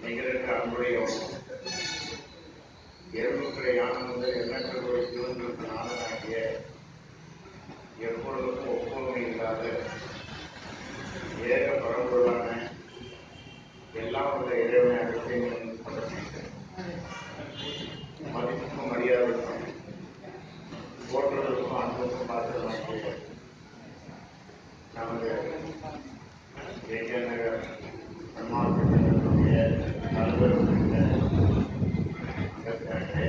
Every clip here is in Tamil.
நிகழ்ச்சி அன்புடையவன் எருமைக்குறை யானம் முதல் எண்ணற்ற ஒரு திருவங்களுக்கு நாதனாகிய எப்பொழுதும் ஒப்புமை இல்லாத ஏக பரம்பொருளான எல்லாம் உள்ள இறைவனை அகத்தையும் சமர்ப்பிக்கிறேன் மதிப்புக்கும் மரியாதைக்கும் போற்றுவதற்கும் அன்புக்கும் பாத்திரமாகிய நமது ஏகே நகர் சன்மார்க்கத்தினுடைய தலைவர் உள்ளிட்ட அங்கத்தினர்களே,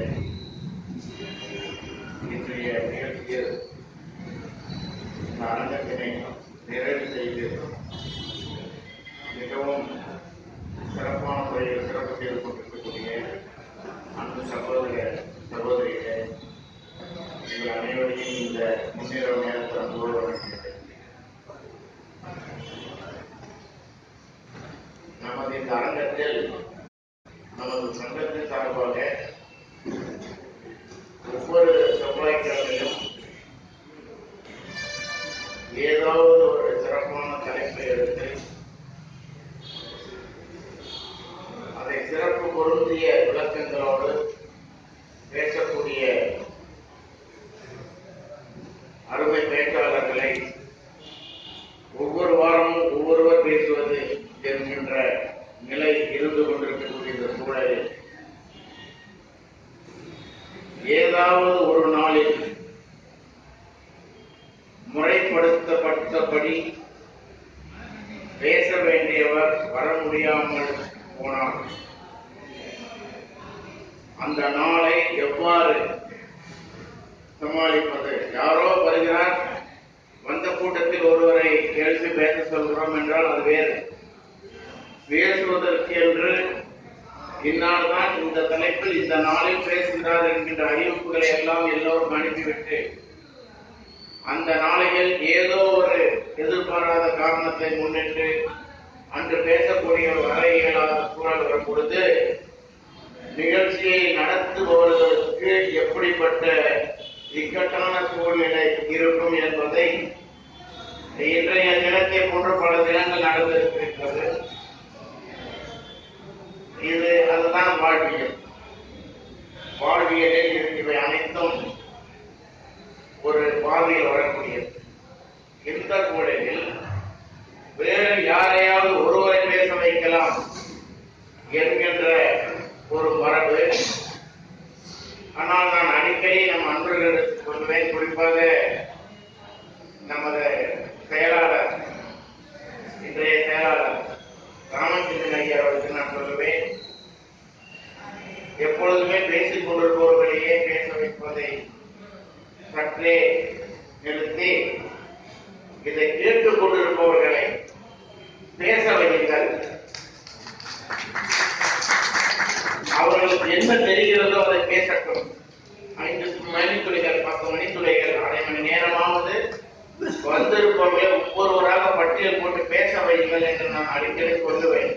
இன்றைய நிகழ்ச்சியில் இந்த அரங்கத்தினை நிறைவு செய்து மிகவும் சிறப்பான முறையில் சிறப்பு செய்து கொண்டிருக்கக்கூடிய அன்பு சகோதர சகோதரிகளே உங்கள் அனைவரையும் இந்த முன்னேறும் நேரத்தில் அன்போடு வழங்குகிறேன் நமது இந்த அரங்கத்தில் நமது சங்கத்தின் சார்பாக ஒவ்வொரு செவ்வாய்க்கிழமையும் ஏதாவது ஒரு சிறப்பான தலைப்பை எடுத்து அதை சிறப்பு பொருந்திய விளக்கங்களோடு பேசக்கூடிய அருமை பேச்சாளர்களை ஒவ்வொரு வாரமும் ஒவ்வொருவர் பேசுவது என்கின்ற நிலை இருந்து கொண்டிருக்கக்கூடிய இந்த சூழலில் ஏதாவது ஒரு நாளில் முறைப்படுத்தப்பட்டபடி பேச வேண்டியவர் வர முடியாமல் போனார் அந்த நாளை எவ்வாறு சமாளிப்பது யாரோ வருகிறார் வந்த கூட்டத்தில் ஒருவரை எழுப்பி பேச சொல்கிறோம் என்றால் அது வேறு பேசுவதற்கு என்று இந்நாள் தான் இந்த தலைப்பில் இந்த நாளில் பேசுகிறார் என்கின்ற அறிவிப்புகளை எல்லாம் எல்லோரும் அனுப்பிவிட்டு அந்த நாளையில் ஏதோ ஒரு எதிர்பாராத காரணத்தை முன்னிட்டு அன்று பேசக்கூடிய வர இயலாத சூழல் வரும் பொழுது நிகழ்ச்சியை நடத்துபவர்களுக்கு எப்படிப்பட்ட இக்கட்டான சூழ்நிலை இருக்கும் என்பதை இன்றைய தினத்தை போன்ற பல தினங்கள் நடந்திருக்கிறது இது அதுதான் வாழ்வியல் வாழ்வியலில் இது- இவை அனைத்தும் ஒரு பார்வையில் வரக்கூடியது இந்த சூழலில் வேறு யாரையாவது ஒருவரை பேச வைக்கலாம் என்கின்ற ஒரு மரபு ஆனால் நான் அடிக்கடி நம் அன்பர்களுக்கு சொல்லுவேன் குறிப்பாக நமது செயலாளர் இன்றைய செயலாளர் ராமச்சந்திரன் ஐயா அவருக்கு நான் சொல்லுவேன் எப்பொழுதுமே பேசிக் கொண்டிருப்பவர்களையே பேச வைப்பதை சற்றே நிறுத்தி இதை கேட்டுக் கொண்டிருப்பவர்களை பேச வையுங்கள் அவர்களுக்கு என்ன தெரிகிறதோ அதை பேசட்டும் ஐந்து மணித்துளிகள் பத்து மணித்துளிகள் அரை மணி நேரமாவது வந்திருப்பவர்களை ஒவ்வொருவராக பட்டியல் போட்டு பேச வையுங்கள் என்று நான் அடிக்கடி சொல்லுவேன்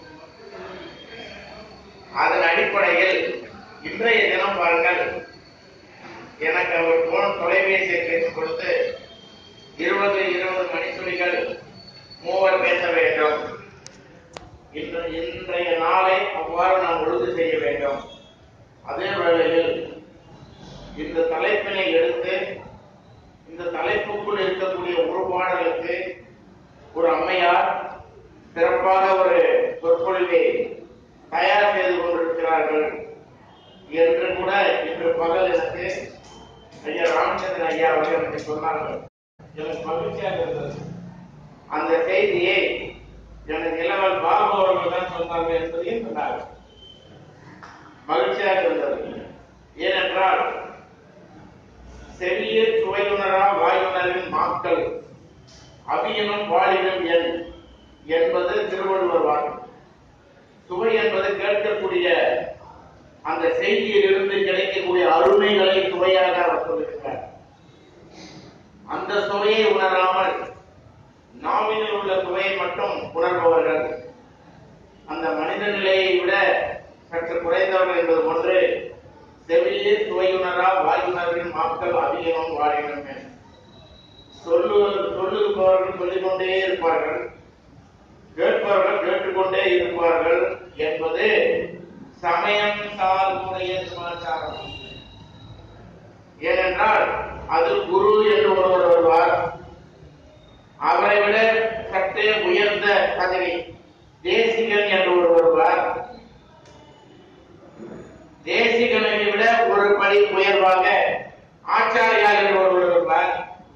அதன் அடிப்படையில் இன்றைய தினம் பாருங்கள் எனக்கு அவர் போன தொலைபேசியை பேசிக் கொடுத்து இருபது இருபது மணித்துளிகள் மூவர் பேச வேண்டும் இன்று இன்றைய நாளை அவ்வாறு நாம் உறுதி செய்ய வேண்டும் அதே வேளையில் இந்த தலைப்பினை எடுத்து இந்த தலைப்புக்குள் இருக்கக்கூடிய உருவாடலுக்கு ஒரு அம்மையார் சிறப்பாக ஒரு சொற்பொழிவை தயார் செய்து கொண்டிருக்கிறார்கள் என்று கூட இன்று பகல் எனக்கு ஐயா ராமச்சந்திரன் ஐயா அவர்கள் எனக்கு சொன்னார்கள் எனக்கு மகிழ்ச்சியாக இருந்தது அந்த செய்தியை எனக்கு இளவல் பாபு அவர்கள் தான் சொன்னார்கள் என்பதையும் சொன்னார்கள் மகிழ்ச்சியாக இருந்தது ஏனென்றால் செவிய சுவையுணரா வாயுணரின் மாக்கள் அபியனும் வாழினும் என் என்பது திருவள்ளுவர் வாக்கு சுவை என்பது கேட்கக்கூடிய அந்த செய்தியிலிருந்து கிடைக்கக்கூடிய அருமைகளை சுவையாக அவர் சொல்லுகிறார் அந்த சுவையை உணராமல் நாவினில் உள்ள சுவையை மட்டும் உணர்பவர்கள் அந்த மனித நிலையை விட சற்று குறைந்தவர்கள் என்பது ஒன்று செவிலியே சுவையுணரா வாயுணர்வின் மாக்கள் அதிகமும் வாழினும் சொல்லு சொல்லுபவர்கள் சொல்லிக் கொண்டே இருப்பார்கள் கேட்பவர்கள் கேட்டுக்கொண்டே இருப்பார்கள் என்பது சமயம் சார்புடைய சமாச்சாரம் ஏனென்றால் அது குரு என்று ஒருவர் வருவார் அவரை விட சற்றே உயர்ந்த பதவி தேசிகன் என்று ஒருவர் வருவார் தேசிகனை விட ஒரு படி உயர்வாக ஆச்சாரியார் என்று ஒருவர் வருவார்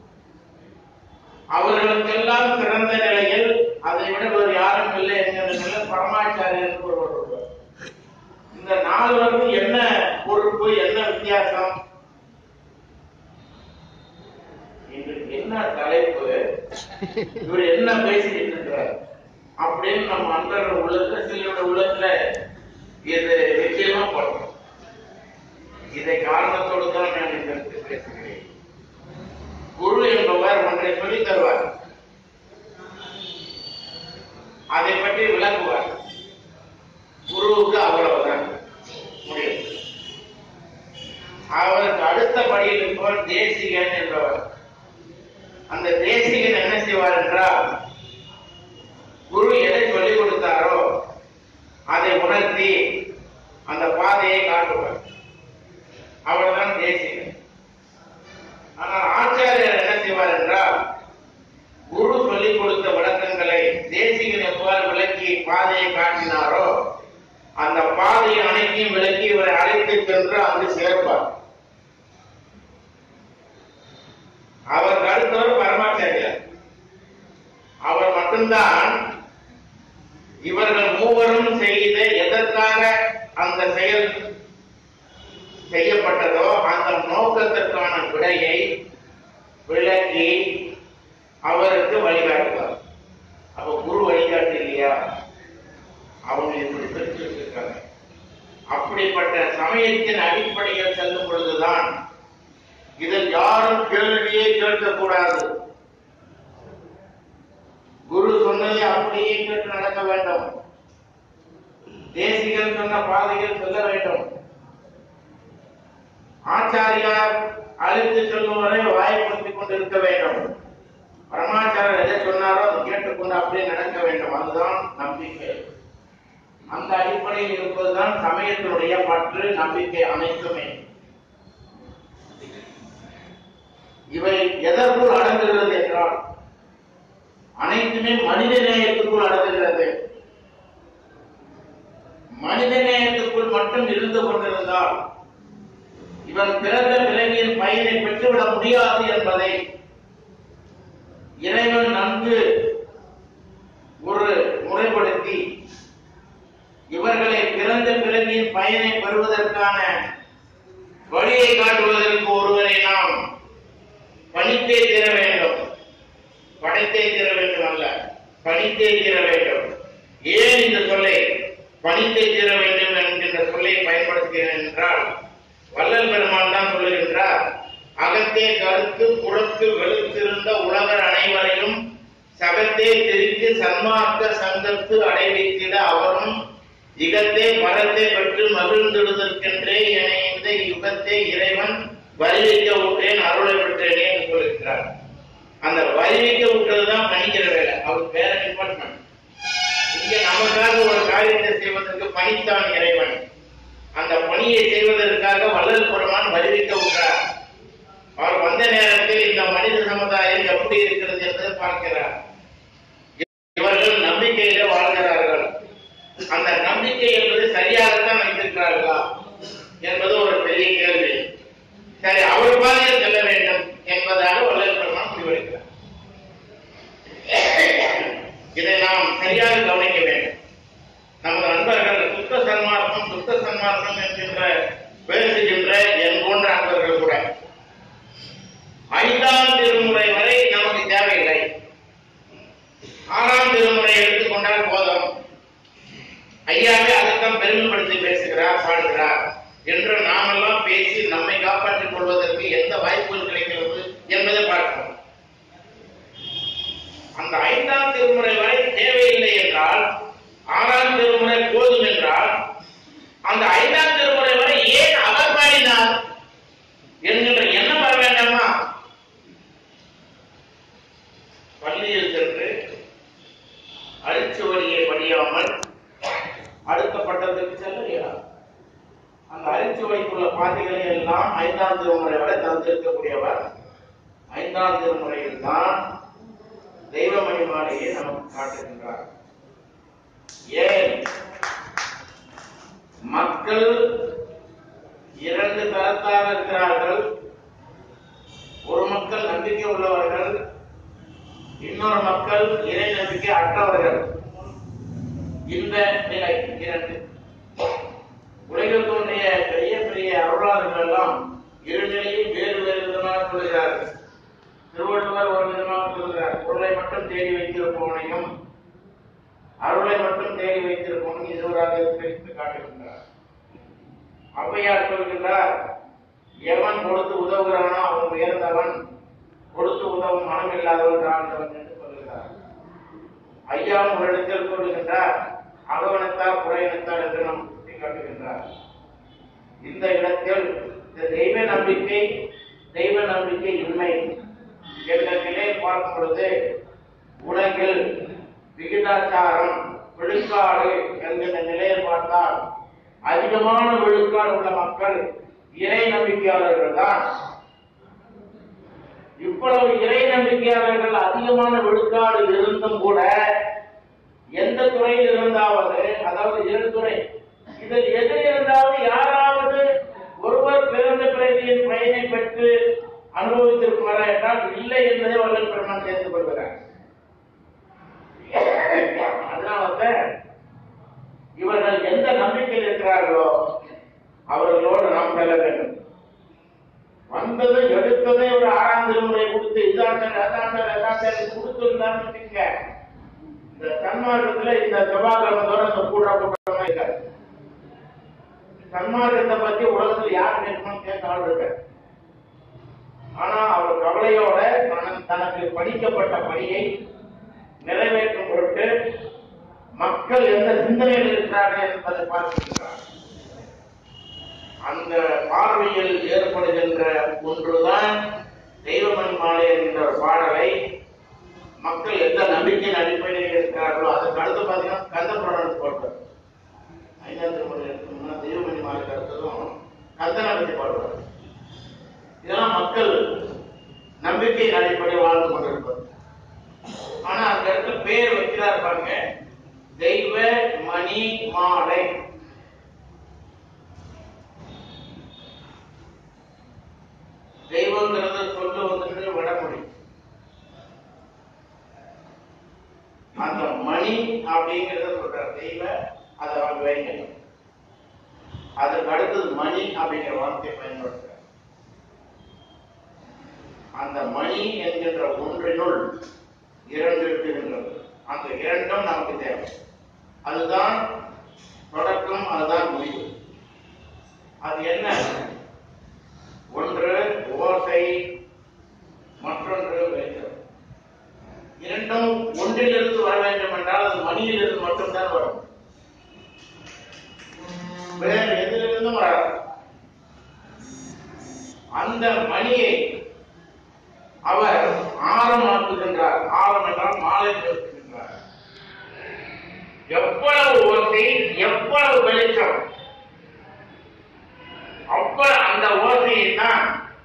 அவர்களுக்கெல்லாம் சிறந்த நிலையில் அதை விட வேறு யாரும் இல்லை என்கிற நிலையில் பரமாச்சாரியர் என்று ஒருவர் வருவார் இந்த நால்வருக்கும் என்ன பொறுப்பு என்ன வித்தியாசம் இன்றைக்கு என்ன தலைப்பு இவர் என்ன பேசிட்டு இருக்கிறார் அப்படின்னு நம்ம அன்றர் உள்ளத்துல சிலருடைய உள்ளத்துல இது நிச்சயமா படும் இதை காரணத்தோடு தான் நான் இந்த இடத்தில் பேசுகிறேன் குரு என்பவர் ஒன்றை சொல்லித் தருவார் அதை பற்றி விளக்குவார் குருவுக்கு அவ்வளவுதான் முடியும் அவருக்கு அடுத்த படியில் இருப்பவர் தேசிகன் என்பவர் அந்த தேசிகன் என்ன செய்வார் என்றால் குரு எதை சொல்லிக் கொடுத்தாரோ அதை உணர்த்தி அந்த பாதையை காட்டுவார் அவர்தான் தேசிகன் ஆனால் ஆச்சாரியர் என்ன செய்வார் என்றால் குரு சொல்லிக் கொடுத்த விளக்கங்களை தேசிகன் எவ்வாறு விளக்கி பாதையை காட்டினாரோ அந்த பாதையை அனைத்தையும் விளக்கி இவரை அழைத்து சென்று அங்கு சேர்ப்பார் அவர் அடுத்தவர் பரமாச்சாரியார் அவர் மட்டும்தான் இவர்கள் மூவரும் செய்த எதற்காக அந்த செயல் செய்யப்பட்டதோ அந்த நோக்கத்திற்கான விடையை விளக்கி அவருக்கு வழிகாட்டுவார் அப்ப குரு வழிகாட்டு இல்லையா அவங்க இப்படி பிரிச்சு வச்சிருக்காங்க அப்படிப்பட்ட சமயத்தின் அடிப்படையில் செல்லும் பொழுதுதான் இதில் யாரும் கேள்வியே கேட்கக்கூடாது குரு சொன்னதை அப்படியே கேட்டு நடக்க வேண்டும் தேசிகன் சொன்ன பாதையில் செல்ல வேண்டும் ஆச்சாரியார் அழைத்து செல்லும் வரை வாய்ப்படுத்திக் கொண்டிருக்க வேண்டும் பரமாச்சாரர் எதை சொன்னாரோ அதை கேட்டுக்கொண்டு அப்படியே நடக்க வேண்டும் அதுதான் நம்பிக்கை அந்த அடிப்படையில் இருப்பதுதான் சமயத்தினுடைய பற்று நம்பிக்கை அனைத்துமே இவை எதற்குள் அடங்குகிறது என்றால் அனைத்துமே மனித நேயத்துக்குள் அடங்குகிறது மனித நேயத்துக்குள் மட்டும் இருந்து கொண்டிருந்தால் இவன் பிறந்த விலங்கின் பயனை பெற்றுவிட முடியாது என்பதை இறைவன் நன்கு ஒரு முறைப்படுத்தி இவர்களை பிறந்த பிறகின் பயனை பெறுவதற்கான வழியை காட்டுவதற்கு ஒருவரை நாம் பணித்தே தீர வேண்டும் படைத்தே தீர வேண்டும் அல்ல பணித்தே தீர வேண்டும் ஏன் இந்த சொல்லை பணித்தே தீர வேண்டும் என்கின்ற சொல்லை பயன்படுத்துகிறேன் என்றால் வள்ளல் பெருமான் தான் சொல்லுகின்றார் அகத்தே கருத்து புறத்து வெளுத்திருந்த உலகர் அனைவரையும் சகத்தே திரித்து சன்மார்க்க சங்கத்து அடைவித்திட அவரும் இகத்தே பரத்தை பெற்று மகிழ்ந்திடுதற்கென்றே என இந்த யுகத்தே இறைவன் வரிவிக்க விட்டேன் அருளை விட்டேனே என்று சொல்லுகிறார் அந்த வரிவிக்க விட்டதுதான் பணிக்கிற வேலை அவர் வேற டிபார்ட்மெண்ட் இங்க நமக்காக ஒரு காரியத்தை செய்வதற்கு பணித்தான் இறைவன் அந்த பணியை செய்வதற்காக வள்ளல் பெருமான் வருவிக்க விட்டார் அவர் வந்த நேரத்தில் இந்த மனித சமுதாயம் எப்படி இருக்கிறது என்பதை பார்க்கிறார் இவர்கள் நம்பிக்கையில வாழ்கிறார்கள் அந்த நம்பிக்கை என்பது சரியாகத்தான் வைத்திருக்கிறார்களா என்பது ஒரு பெரிய கேள்வி சரி அவர் பாதையில் செல்ல வேண்டும் என்பதாக வள்ளல் பெருமான் முடிவெடுக்கிறார் இதை நாம் சரியாக கவனிக்க வேண்டும் நமது நண்பர்கள் சுத்த சன்மார்க்கம் சுத்த சன்மார்க்கம் என்கின்ற பேசுகின்ற என் போன்ற அன்பர்கள் கூட ஐந்தாம் திருமுறை வரை நமக்கு தேவையில்லை ஆறாம் திருமுறை எடுத்துக்கொண்டால் போதும் ஐயாவே அதைத்தான் பெருமைப்படுத்தி பேசுகிறார் பாடுகிறார் என்று நாமெல்லாம் பேசி நம்மை காப்பாற்றிக் கொள்வதற்கு எந்த வாய்ப்புகள் கிடைக்கிறது என்பதை பார்க்கிறோம் அந்த ஐந்தாம் திருமுறை வரை தேவையில்லை என்றால் ஆறாம் திருமுறை போதும் என்றால் அந்த ஐந்தாம் திருமுறை வரை ஏன் அவர் பாடினார் என்கின்ற எண்ணம் வர வேண்டாமா பள்ளியில் சென்று அரிச்சுவடியை படியாமல் அடுத்த வகுத்து வைத்துள்ள பாதைகளை எல்லாம் ஐந்தாம் திருமுறை வரை தந்திருக்கக்கூடியவர் ஐந்தாம் திருமுறையில் தான் தெய்வ மணிமாலையை நமக்கு காட்டுகின்றார் ஏன் மக்கள் இரண்டு தரத்தார் இருக்கிறார்கள் ஒரு மக்கள் நம்பிக்கை உள்ளவர்கள் இன்னொரு மக்கள் இறை நம்பிக்கை அற்றவர்கள் இந்த நிலை இரண்டு உலகில் தோன்றிய பெரிய பெரிய அருளாளர்கள் எல்லாம் இரு நிலையும் வேறு வேறு விதமாக சொல்கிறார்கள் திருவள்ளுவர் ஒரு விதமாக சொல்கிறார் பொருளை மட்டும் தேடி வைத்திருப்பவனையும் அருளை மட்டும் தேடி வைத்திருப்பவனும் இருவராக பிரித்து காட்டுகின்றார் ஔவையார் சொல்கின்றார் எவன் கொடுத்து உதவுகிறானோ அவன் உயர்ந்தவன் கொடுத்து உதவும் மனம் இல்லாதவன் தாழ்ந்தவன் என்று சொல்கிறார் ஐயா ஒரு இடத்தில் சொல்லுகின்றார் அகவனத்தார் புறையினத்தார் என்று நாம் சுட்டி காட்டுகின்றார் இந்த இடத்தில் இந்த தெய்வ நம்பிக்கை தெய்வ நம்பிக்கை இன்மை என்ற நிலையை பார்க்கும் பொழுது உலகில் விகிதாச்சாரம் விழுக்காடு என்கிற நிலையை பார்த்தால் அதிகமான விழுக்காடு உள்ள மக்கள் இறை நம்பிக்கையாளர்கள் தான் இவ்வளவு இறை நம்பிக்கையாளர்கள் அதிகமான விழுக்காடு இருந்தும் கூட எந்த துறையில் இருந்தாவது அதாவது இரண்டு துறை இதில் எது இருந்தாவது யாராவது ஒருவர் பிறந்த பிறவியின் பயனை பெற்று அனுபவித்திருப்பாரா என்றால் இல்லை என்பதை அவர்கள் பெருமான் சேர்த்துக் கொள்கிறார் அதனால இவர்கள் எந்த நம்பிக்கையில் இருக்கிறார்களோ அவர்களோடு நாம் செல்ல வேண்டும் வந்தது எடுத்ததே ஒரு ஆறாம் திருமுறை கொடுத்து இதாண்டர் அதாண்டர் அதாண்டர் கொடுத்துருந்தான்னு வச்சுக்கங்க இந்த சன்மார்க்கத்துல இந்த செவ்வாய்க்கிழமத்தோட இந்த கூடா கூட்டமா இருக்காது சன்மார்க்கத்தை பத்தி உலகத்தில் யார் கேட்கணும்னு கேட்க ஆள் இருக்க ஆனா அவர் கவலையோட தன- தனக்கு படிக்கப்பட்ட பணியை நிறைவேற்றும் பொருட்டு மக்கள் எந்த சிந்தனையில் இருக்கிறார்கள் என்பதை பார்க்கின்றார் அந்த பார்வையில் ஏற்படுகின்ற ஒன்றுதான் தெய்வமணி மாலை என்கின்ற ஒரு பாடலை மக்கள் எந்த நம்பிக்கையின் அடிப்படையில் இருக்கிறார்களோ அதுக்கு அடுத்து பார்த்தீங்கன்னா கந்த புராணம் போடுறார் ஐந்தாம் திருமுறை எடுத்தோம்னா தெய்வமணி மாலைக்கு அடுத்ததும் கந்தனை பற்றி பாடுவார் இதெல்லாம் மக்கள் நம்பிக்கையின் அடிப்படையில் வாழ்ந்து கொண்டிருப்பது ஆனா அந்த இடத்துல பேர் வைக்கிறார் பாருங்க தெய்வ மணி மாலை தெய்வங்கிறது சொல்லு வந்துட்டு வடமொழி அந்த மணி அப்படிங்கறத சொல்றார் தெய்வ அதை அவங்க வைக்கணும் அதுக்கு அடுத்தது மணி அப்படிங்கிற வார்த்தையை பயன்படுத்துறார் அந்த மணி என்கின்ற ஒன்றினுள் இரண்டு இருக்கின்றது அந்த இரண்டும் நமக்கு தேவை அதுதான் தொடக்கம் அதுதான் முடிவு அது என்ன ஒன்று ஓசை மற்றொன்று வெளிச்சம் இரண்டும் ஒன்றிலிருந்து வர வேண்டும் என்றால் அது மணியிலிருந்து மட்டும்தான் வரும் வேறு எதிலிருந்தும் வராது அந்த மணியை அவர் ஆழமாக்குகின்றார் ஆழம் என்றால் மாலை நிறுத்துகின்றார் எவ்வளவு ஓசை எவ்வளவு வெளிச்சம் அப்ப அந்த ஓசையை தான்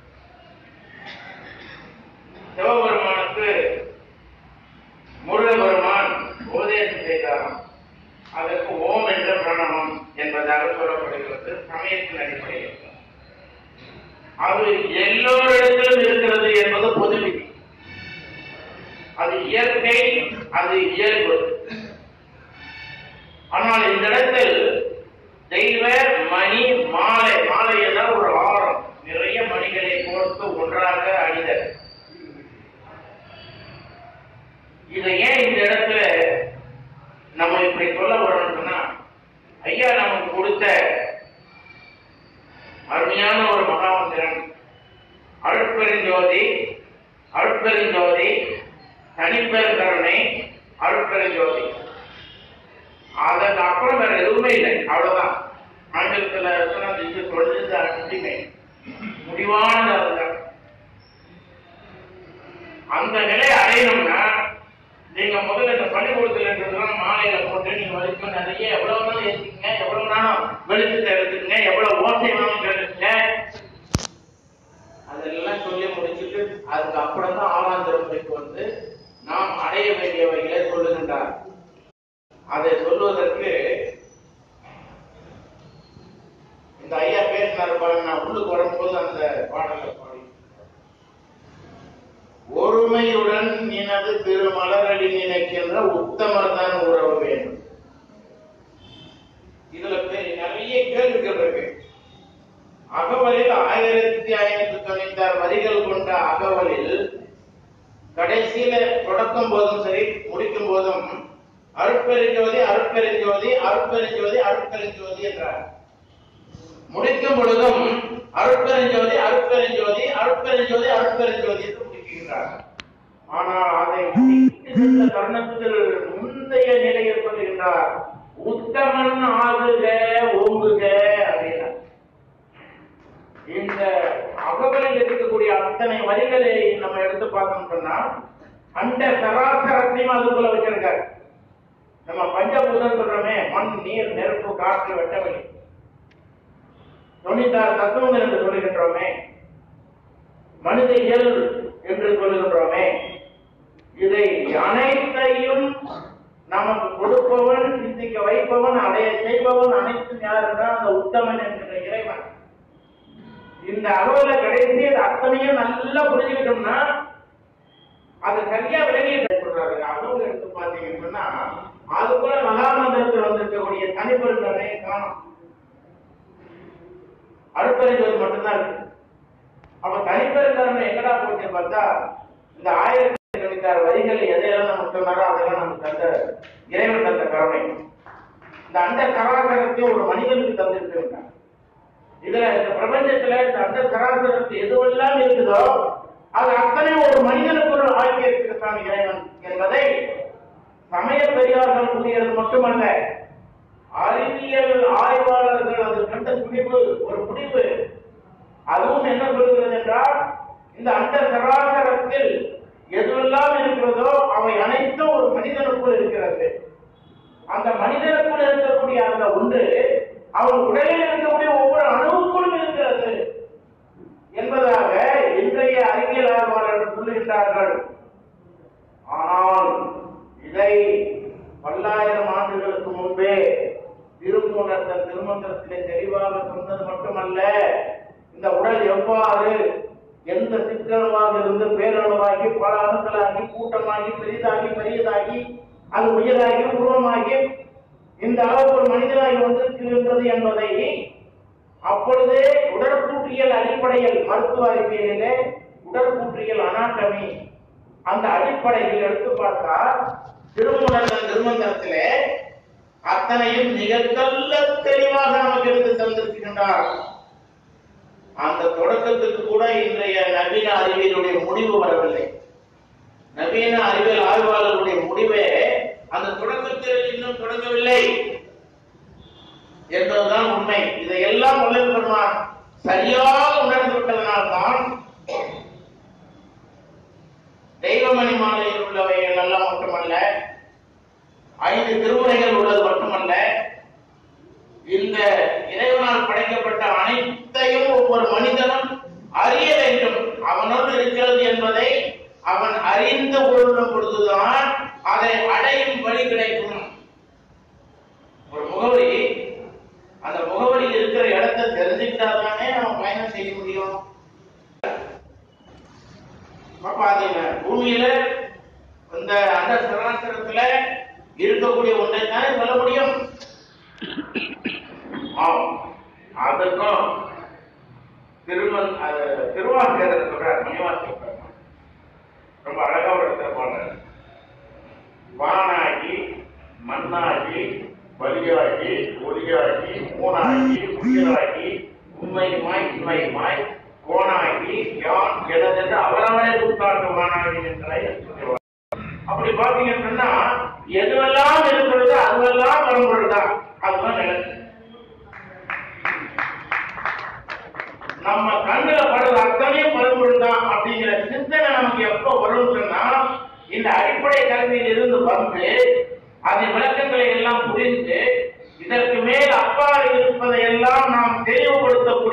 சிவபெருமானுக்கு முருகபெருமான் உபதேசம் செய்தாராம் அதற்கு ஓம் என்ற பிரணவம் என்பதாக சொல்லப்படுகிறது சமயத்தின் அடிப்படையில் அது எல்லோரிடத்திலும் இருக்கிறது என்பது பொது விதி அது இயற்கை அது இயல்பு ஆனால் இந்த இடத்தில் தெய்வ மணி மாலை மாலை என்றால் ஒரு ஆரம் நிறைய மணிகளை கோர்த்து ஒன்றாக அணிதல் இதை ஏன் இந்த இடத்துல நம்ம இப்படி சொல்ல வரணும்னு சொன்னா ஐயா நமக்கு கொடுத்த அருமையான ஒரு மகாமந்திரன் அருட்பெருஞ்சோதி அருட்பெருஞ்சோதி தனிப்பெருங்கருணை அருட்பெருஞ்சோதி அதற்கு அப்புறம் வேற எதுவுமே இல்லை அவ்வளவுதான் ஆங்கிலத்துல சொன்னா இது சொல்றது அடிமை முடிவானது அதுதான் அந்த நிலை அடையணும்னா நீங்க முதல்ல இந்த பள்ளிக்கூடத்துல மாலையில போட்டு நீங்க வலிக்கும் நிறைய எவ்வளவு நாள் ஏற்றிக்கங்க எவ்வளவு நாளும் வெளிச்சத்தை எடுத்துக்கங்க எவ்வளவு ஓசை வேணும் கேட்டுங்க அதெல்லாம் சொல்லி முடிச்சுட்டு அதுக்கு அப்புறம் தான் ஆறாம் திருமுறைக்கு வந்து நாம் அடைய வேண்டியவைகளை சொல்லுகின்றார் அதை சொல்வதற்கு இந்த ஐயா பேசினார் பாருங்க நான் உள்ளுக்கு வரும்போது அந்த பாடலை பாடி ஒருமையுடன் நினது திருமலரடி நினைக்கின்ற உத்தமர் தான் உறவு வேண்டும் இதுல பெ- நிறைய கேள்விகள் இருக்கு அகவலில் ஆயிரத்தி ஐநூத்தி தொண்ணூத்தி ஆறு வரிகள் கொண்ட அகவலில் கடைசியில தொடக்கும் போதும் சரி முடிக்கும் போதும் அருட்பெருஞ்சோதி அருட்பெருஞ்சோதி அருட்பெருஞ்சோதி அருட்பெருஞ்சோதி என்றார் முடிக்கும் பொழுதும் அருட்பெருஞ்சோதி அருட்பெருஞ்சோதி அருட்பெருஞ்சோதி அருட்பெருஞ்சோதி என்று முடிக்கின்றார் ஆனால் அதை முடிக்கின்ற தருணத்தில் முந்தைய நிலையை சொல்லுகின்றார் உத்தமன் ஆகுக ஓங்குக அப்படின்னார் இந்த அகவலில் இருக்கக்கூடிய அத்தனை வரிகளை நம்ம எடுத்து பார்த்தோம் சொன்னா அந்த சராசரத்தையும் அதுக்குள்ள வச்சிருக்காரு நம்ம பஞ்சபூதம் சொல்றோமே மண் நீர் நெருப்பு காற்று வெட்டவெளி தொண்ணூத்தாறு தத்துவங்கள் என்று சொல்லுகின்றோமே மனித இயல் என்று சொல்லுகின்றோமே இதை அனைத்தையும் நமக்கு கொடுப்பவன் சிந்திக்க வைப்பவன் அடைய செய்பவன் அனைத்தும் யார் என்றால் அந்த உத்தமன் என்கிற இறைவன் இந்த அளவுல கடைசி அது அத்தனையும் நல்லா புரிஞ்சுக்கிட்டோம்னா அது சரியா விலகி சொல்றாரு அளவு எடுத்து பாத்தீங்கன்னு சொன்னா அதுக்குள்ள மகாமந்திரத்தில் வந்திருக்கக்கூடிய தனிப்பெருந்தனை காணும் அடுப்பறிஞ்சது மட்டும்தான் இருக்கு அப்ப தனிப்பெருந்தன்மை எங்கடா போச்சு பார்த்தா இந்த ஆயிரத்தி தொண்ணூத்தி ஆறு வரிகள் எதையெல்லாம் நம்ம சொன்னாரோ அதெல்லாம் நமக்கு தந்த இறைவன் தந்த கருணை இந்த அந்த கலாச்சாரத்தையும் ஒரு மனிதனுக்கு தந்திருக்கிறார் இதுல இந்த பிரபஞ்சத்துல இந்த அந்த சராசரத்து எதுவெல்லாம் இருக்குதோ அது அத்தனை ஒரு மனிதனுக்கு ஒரு ஆக்கி இருக்கிறான் இறைவன் என்பதை சமய பெரியார்கள் கூறியது மட்டுமல்ல அறிவியல் ஆய்வாளர்கள் அது கண்ட முடிவு ஒரு முடிவு அதுவும் என்ன சொல்கிறது என்றால் இந்த அந்த சராசரத்தில் எதுவெல்லாம் இருக்கிறதோ அவை அனைத்தும் ஒரு மனிதனுக்குள் இருக்கிறது அந்த மனிதனுக்குள் இருக்கக்கூடிய அந்த ஒன்று அவன் உடலில் இருக்கக்கூடிய ஒவ்வொரு அணுவுக்குள்ளும் இருக்கிறது என்பதாக இன்றைய அறிவியல் ஆய்வாளர்கள் சொல்லுகின்றார்கள் ஆனால் இதை பல்லாயிரம் ஆண்டுகளுக்கு முன்பே திருமூலர் தன் திருமந்திரத்திலே தெளிவாக சொன்னது மட்டுமல்ல இந்த உடல் எவ்வாறு எந்த சிக்கனமாக இருந்து பேரளவாகி பல அணுக்களாகி கூட்டமாகி பெரிதாகி பெரியதாகி அது உயராகி உருவமாகி இந்த அளவுக்கு ஒரு மனிதனாகி வந்திருக்கின்றது என்பதை அப்பொழுதே உடற்கூற்றியல் அடிப்படையில் மருத்துவ அறிவியலிலே உடற்கூற்றியல் அனாட்டமி அந்த அடிப்படையில் எடுத்து பார்த்தா திருமூலர் திருமந்திரத்திலே அத்தனையும் மிக தெல்ல தெளிவாக நமக்கு எடுத்து தந்திருக்கின்றார் அந்த தொடக்கத்துக்கு கூட இன்றைய நவீன அறிவியலுடைய முடிவு வரவில்லை நவீன அறிவியல் ஆய்வாளர்களுடைய முடிவே அந்த தொடக்கத்தில் இன்னும் தொடங்கவில்லை என்பதுதான் உண்மை இதையெல்லாம் வல்லல் பெருமான் சரியாக உணர்ந்து விட்டதனால்தான் தெய்வமணி மாலையில் உள்ளவைகள் எல்லாம் மட்டுமல்ல ஐந்து திருமுறைகள் உள்ளது மட்டுமல்ல இந்த இறைவனால் படைக்கப்பட்ட அனைத்தையும் ஒவ்வொரு மனிதனும் அறிய வேண்டும் அவனோடு இருக்கிறது என்பதை அவன் அறிந்து கொள்ளும் பொழுதுதான் அதை அடையும் வழி கிடைக்கும் ஒரு முகவரி அந்த முகவரியில் இருக்கிற இடத்தை தெரிஞ்சுக்கிட்டாதானே நம்ம பயணம் செய்ய முடியும் இப்ப பாத்தீங்க பூமியில இந்த அந்த சராசரத்துல இருக்கக்கூடிய ஒன்றை தானே சொல்ல முடியும் ஆம் அதுக்கும் திருமன் திருவாசகர் சொல்றார் மணிவாசகர் சொல்றார். ரொம்ப அழகா ஒரு இடத்துல பாடுறார் வானாகி மண்ணாகி வலியாகி ஒலியாகி மூனாகி உயிராகி உண்மையுமாய் உண்மையுமாய் கோணாகி யான் எனதென்று அவரவனே கூட்டாட்டுவானாகி என்ற சொல்லுவார் அப்படி பாத்தீங்கன்னு சொன்னா எதுவெல்லாம் இருக்கிறதோ அதுவெல்லாம் வரும்பொழுதுதான் அதுதான் நிலைச்சு நம்ம கண்ணுல படுறது அத்தனையும் வரும்பொழுதுதான் அப்படிங்கிற சிந்தனை நமக்கு எப்ப வரும்னு சொன்னா இந்த அடிப்படை கல்வியில் இருந்து வந்து அதன் விளக்கங்களை எல்லாம் புரிந்து இதற்கு மேல் அப்பால் இருப்பதை எல்லாம் நாம் தெளிவுபடுத்த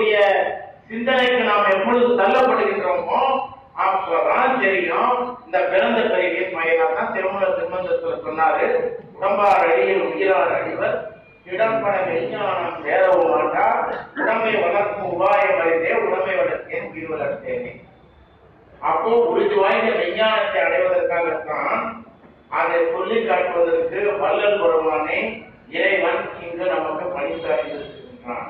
சிந்தனைக்கு நாம் எப்பொழுது தள்ளப்படுகின்றோமோ அப்பதான் தெரியும் இந்த பிறந்த பிறவியின் பயனா தான் திருமண திருமணத்துல சொன்னாரு உடம்பார் அடியில் உயிரார் அடிவர் இடம்பட விஞ்ஞானம் சேரவும் மாட்டா உடம்பை வளர்க்கும் உபாயம் அறிந்தே உடம்பை வளர்த்தேன் உயிர் வளர்த்தேனே அப்போ உறுதி வாய்ந்த விஞ்ஞானத்தை அடைவதற்காகத்தான் அதை சொல்லி காட்டுவதற்கு வள்ளல் பெருமானே இறைவன் இங்கு நமக்கு பணித்தாயிருக்கின்றான்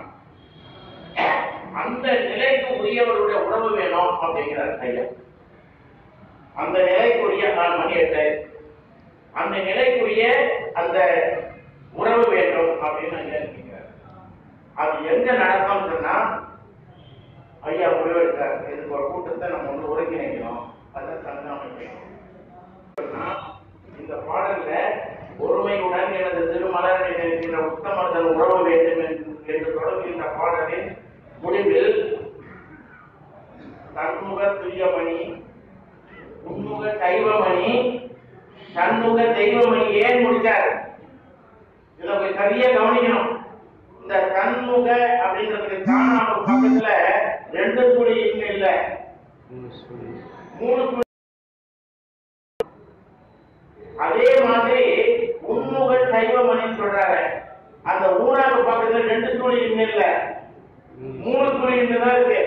அந்த நிலைக்கு உரியவருடைய உறவு வேணும் அப்படிங்கிறார் ஐயா அந்த நிலைக்குரிய நான் மணி எட்டு அந்த நிலைக்குரிய அந்த உறவு வேண்டும் அப்படின்னு ஐயா இருக்கிறார் அது எங்க நடக்கும் சொன்னா ஐயா முடிவெடுத்தார் இதுக்கு ஒரு கூட்டத்தை நம்ம வந்து ஒருங்கிணைக்கணும் அதை கண்காணிக்கணும் இந்த பாடல்ல ஒருமையுடன் எனது திருமலர் நினைக்கின்ற உத்தமர்கள் உறவு வேண்டும் என்று என்று தொடங்குகின்ற பாடலின் முடிவில் தன்முக துரியமணி உன்முக தெய்வமணி தன்முக தெய்வமணி ஏன் முடிச்சார் இதை போய் சரியா கவனிக்கணும் இந்த தன்முக அப்படின்றதுக்கு காணாம பக்கத்துல ரெண்டு சுழி இங்க இல்ல மூணு சுழி அதே மாதிரி உன்முக சைவமணின்னு சொல்றாரு அந்த ஊனாக்கு பக்கத்துல ரெண்டு சுழி இங்க இல்ல மூணு சுழி இங்க தான் இருக்கு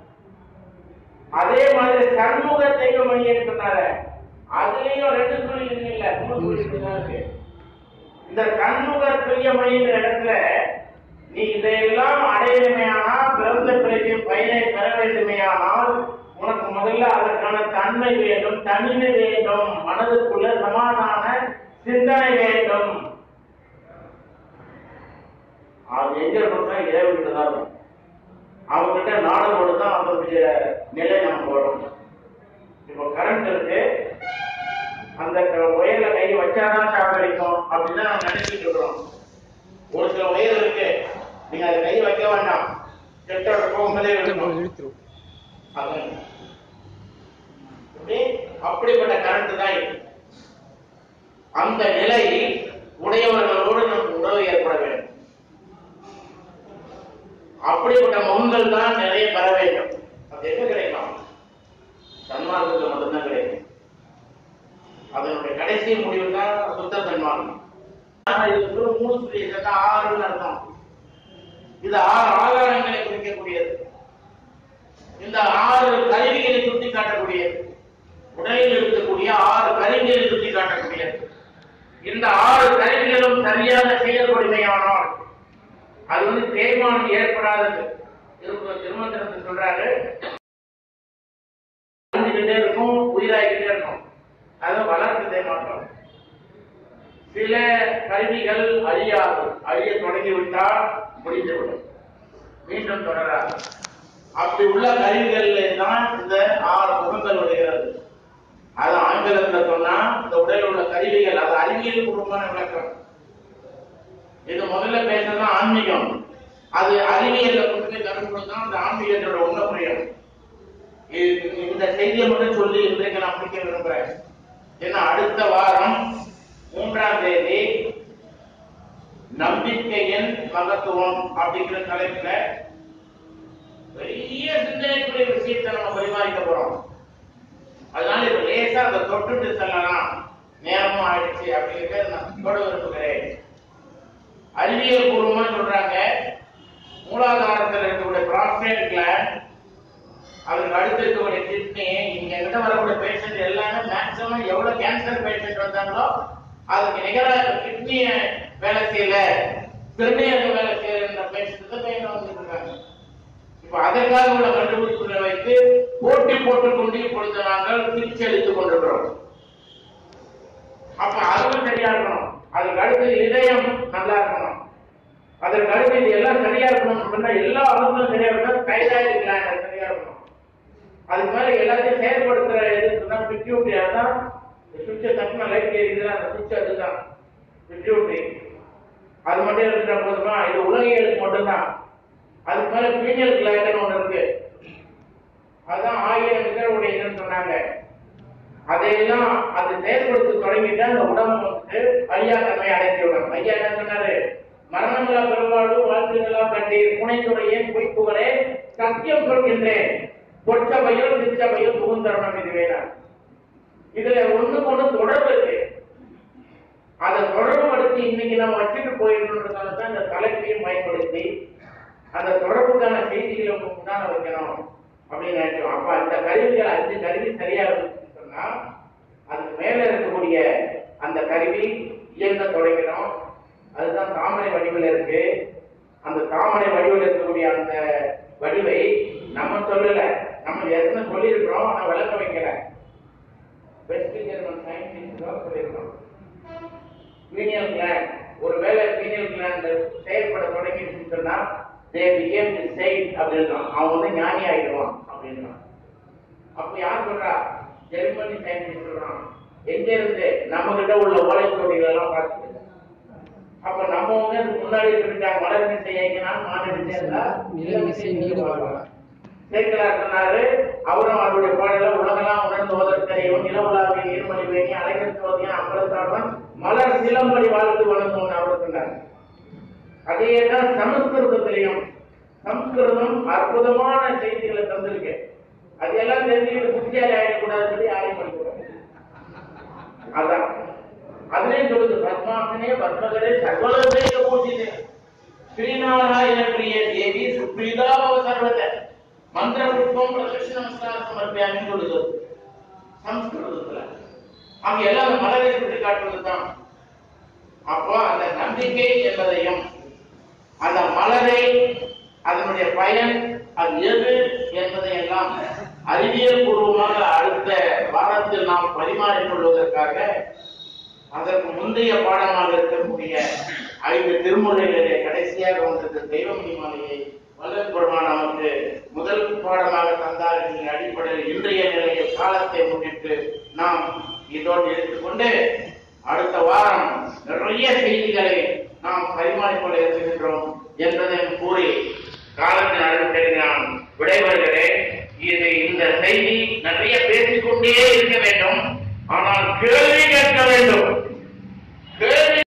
அதே மாதிரி சண்முக தெய்வமணின்னு சொன்னாரு அதுலயும் ரெண்டு சுழி இங்க இல்ல மூணு சுழி இங்க தான் இருக்கு இந்த கண்முக துரியமணின்ற இடத்துல நீ இதையெல்லாம் அடையணுமையானால் பிறந்த பிறகு பயனை பெற வேண்டுமையானால் உனக்கு முதல்ல அதற்கான தன்மை வேண்டும் தனிமை வேண்டும் மனதுக்குள்ள சமாதான சிந்தனை வேண்டும் அது எங்க இருக்கா இறைவன்கிட்ட தான் இருக்கும் அவங்ககிட்ட நாடும்போது தான் அதனுடைய நிலை நமக்கு வரும் இப்போ கரண்ட் இருக்கு அந்த ஒயர்ல கை வச்சாதான் ஷாக் அடிக்கும் அப்படின்னு நம்ம நினைச்சிட்டு இருக்கிறோம் ஒரு சில ஒயர் இருக்கு நீங்க அதை கை வைக்க வேண்டாம் கிட்ட போகும்போதே இருக்கணும் அதான். அப்படி அப்படிப்பட்ட கரண்ட் தான் இது அந்த நிலை உடையவர்களோடு நமக்கு உறவு ஏற்பட வேண்டும் அப்படிப்பட்ட முகங்கள் தான் நிறைய பெற வேண்டும் அது எங்க கிடைக்கும் சன்மார்க்கத்தில் மட்டும்தான் கிடைக்கும் அதனுடைய கடைசி முடிவு தான் சுத்த சன்மார்க்கம் ஆனா இது வந்து மூணு புள்ளி இருந்தா ஆறுன்னு அர்த்தம் இது ஆறு ஆதாரங்களை குறிக்கக்கூடியது இந்த ஆறு கருவிகளை சுட்டி காட்டக்கூடியது உடலில் இருக்கக்கூடிய ஆறு கருவிகளை சுட்டி காட்டக்கூடியது இந்த ஆறு கருவிகளும் சரியாக செயல்படுமையானால் அது வந்து தேய்மானம் ஏற்படாதது திரும்ப திருமந்திரத்தில் சொல்றாரு அழிஞ்சுக்கிட்டே இருக்கும் உயிராகிக்கிட்டே இருக்கும் அதை வளர்க்கதே மாட்டோம் சில கருவிகள் அழியாது அழிய தொடங்கிவிட்டால் முடிந்துவிடும் மீண்டும் தொடராது அப்படி உள்ள கருவிகள்ல தான் இந்த ஆறு முகங்கள் வருகிறது அது ஆங்கிலத்துல சொன்னா இந்த உடலில் உள்ள கருவிகள் அது அறிவியல் பூர்வமான விளக்கம் இது முதல்ல பேசுறது ஆன்மீகம் அது அறிவியல்ல கொண்டு போய் தரும்போது தான் அந்த ஆன்மீகத்தோட உண்மை புரியும் இது- இந்த செய்தியை மட்டும் சொல்லி இன்றைக்கு நான் முடிக்க விரும்புறேன் ஏன்னா அடுத்த வாரம் மூன்றாம் தேதி நம்பிக்கையின் மகத்துவம் அப்படிங்கிற தலைப்புல பெரிய சிந்தனைக்குரிய விஷயத்தை நம்ம பரிமாறிக்க போறோம் அதனால இப்ப லேசா அதை தொட்டுட்டு செல்லலாம் நேரமும் ஆயிடுச்சு அப்படிங்கிறத நான் தொட விரும்புகிறேன் அறிவியல் பூர்வமா சொல்றாங்க மூலாதாரத்தில் இருக்கக்கூடிய ப்ராஸ்டேட் கிளாண்ட் அதுக்கு அடுத்து இருக்கக்கூடிய கிட்னி இங்க கிட்ட வரக்கூடிய பேஷண்ட் எல்லாமே மேக்ஸிமம் எவ்வளவு கேன்சர் பேஷண்ட் வந்தாங்களோ அதுக்கு நிகராக கிட்னிய வேலை செய்யல சிறுநீரக வேலை செய்யற பேஷண்ட் தான் கையில வந்துட்டு இருக்காங்க இப்ப அதற்காக உள்ள கண்டுபிடிப்புகளை வைத்து போட்டி போட்டுக் கொண்டு இப்பொழுது நாங்கள் சிகிச்சை அளித்துக் கொண்டிருக்கிறோம் அப்ப அதுவும் சரியா இருக்கணும் அதுக்கு அடுத்து இதயம் நல்லா இருக்கணும் அதற்கு அடுத்து இது எல்லாம் சரியா இருக்கணும் சொன்னா எல்லா அமைப்பும் சரியா இருக்கணும் தைராய்டு கிளாண்ட் சரியா இருக்கணும் அதுக்கு மேல எல்லாத்தையும் செயல்படுத்துற எது சொன்னா பிட்யூட்ரி அதான் சுவிட்சை தட்டின லைட் எரியுதுல அந்த சுவிட்ச் அதுதான் பிட்யூட்ரி அது மட்டும் இருந்துட்டா போதுமா இது உலகியலுக்கு மட்டும்தான் அதுக்கு மேல பீனியல் கிளாண்ட்னு ஒண்ணு இருக்கு அதான் ஆயிரம் இதழுடைய இதுன்னு சொன்னாங்க அதையெல்லாம் அது செயல்படுத்த தொடங்கிட்டா அந்த உடம்பு வந்து ஐயா தன்மை அடைந்து விடும் ஐயா என்ன சொன்னாரு மரணமில்லா பெருவாழ்வு வாழ்த்துகளா கண்டீர் புனைத்துறையே பொய்ப்புகளே சத்தியம் சொல்கின்றேன் பொற்சபையில் நிச்சபையில் புகுந்தரணம் இது வேணாம் இதுல ஒண்ணுக்கு ஒண்ணு தொடர்பு இருக்கு அதை தொடர்புபடுத்தி இன்னைக்கு நம்ம வச்சுட்டு போயிடணுன்றதால தான் இந்த தலைப்பையும் பயன்படுத்தி அந்த தொடர்புக்கான செய்திகளை உங்க முன்னால வைக்கணும் அப்படின்னு நினைச்சோம் அப்ப அந்த கருவிகள் அஞ்சு கருவி சரியா இருந்துச்சுன்னு சொன்னா அதுக்கு மேல இருக்கக்கூடிய அந்த கருவி இயங்க தொடங்கிடும் அதுதான் தாமரை வடிவில் இருக்கு அந்த தாமரை வடிவில் இருக்கக்கூடிய அந்த வடிவை நம்ம சொல்லல நம்ம ஏற்கனவே சொல்லியிருக்கிறோம் ஆனா விளக்க வைக்கல வெஸ்ட் ஜெர்மன் சயின்டிஸ்ட் சொல்லியிருக்கோம் பீனியல் கிளாண்ட் ஒருவேளை பீனியல் கிளாண்ட் செயல்பட தொடங்கிடுச்சுன்னு சொன்னா தே பிகேம் தி செயின்ட் அப்படின்றான் அவன் வந்து ஞானி ஆயிடுவான் அப்படின்றான் அப்ப யார் சொல்றா ஜெர்மனி சயின்டிஸ்ட் சொல்றான் எங்க இருந்து நம்ம கிட்ட உள்ள ஓலைச்சுவடிகள் எல்லாம் பார்த்து அப்ப நம்ம வந்து அதுக்கு முன்னாடி சொல்லிட்டாங்க மலர் மிசை இயக்கினால் மாநில சேர்ந்தா நிலமிசை நீடு வாழ்வார். சேர்க்கிறார் சொன்னாரு அவரும் அவருடைய பாடல உலகெல்லாம் உணர்ந்து ஓதற்கரையும் நிலவுலாவிய நீர்மணி வேணி அழகர் சோதியன் அம்பலத்தாழ்வன் மலர் சிலம்படி வாழ்த்து வணங்கும் அவர் சொன்னார் அதே தான் சமஸ்கிருதத்திலையும் சம்ஸ்கிருதம் அற்புதமான செய்திகளை தந்திருக்கு அதெல்லாம் தெரிஞ்சுக்கிட்டு புத்தியாரி ஆயிடக்கூடாதுன்னு சொல்லி யாரையும் படிக்கூடாது அதான் அதுலயும் சொல்லுது பத்மாசனே பத்மகரே சர்வலோக பூஜிதே ஸ்ரீநாராயண பிரிய தேவி சுப்ரீதாபவ சர்வத மந்திர புஷ்பம் பிரதட்சிண நமஸ்காரம் சமர்ப்பியாமின்னு சொல்லுது சம்ஸ்கிருதத்துல அங்க எல்லாம் அந்த மலரை சுட்டி காட்டுவதுதான் அப்போ அந்த நம்பிக்கை என்பதையும் அந்த மலரை அதனுடைய பயன் அது எது என்பதை எல்லாம் அறிவியல் பூர்வமாக அடுத்த வாரத்தில் நாம் பரிமாறிக் கொள்வதற்காக அதற்கு முந்தைய பாடமாக இருக்கக்கூடிய ஐந்து திருமுறைகளிலே கடைசியாக வந்தது தெய்வமணி மாலையை வல்லல் பெருமான் நமக்கு முதல் பாடமாக தந்தார் என்ற அடிப்படையில் இன்றைய நிலையில் காலத்தை முன்னிட்டு நாம் இதோடு எடுத்துக்கொண்டு அடுத்த வாரம் நிறைய செய்திகளை நாம் பரிமாறிக்கொள்ள இருக்கின்றோம் என்பதை கூறி காலத்தின் அடிப்படையில் நான் விடைபெறுகிறேன் இது இந்த செய்தி நிறைய பேசிக்கொண்டே இருக்க வேண்டும் ஆனால் கேள்வி கேட்க வேண்டும்